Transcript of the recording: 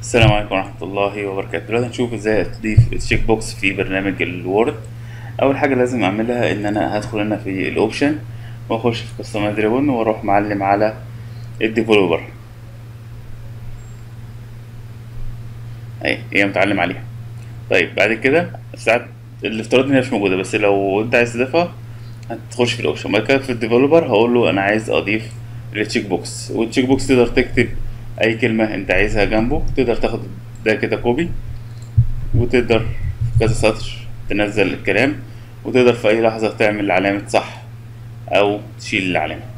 السلام عليكم ورحمة الله وبركاته دلوقتي هنشوف ازاي تضيف تشيك بوكس في برنامج الوورد اول حاجة لازم اعملها ان انا هدخل هنا في الاوبشن واخش في كاستمايز ريبون واروح معلم على الديفلوبر اهي هي متعلم عليها طيب بعد كده ساعات الافتراض ان هي مش موجودة بس لو انت عايز تضيفها هتخش في الاوبشن بعد كده في الديفلوبر هقول له انا عايز اضيف التشيك بوكس والتشيك بوكس تقدر تكتب اي كلمة انت عايزها جنبه تقدر تاخد ده كده كوبي وتقدر في كذا سطر تنزل الكلام وتقدر في اي لحظة تعمل علامة صح او تشيل العلامة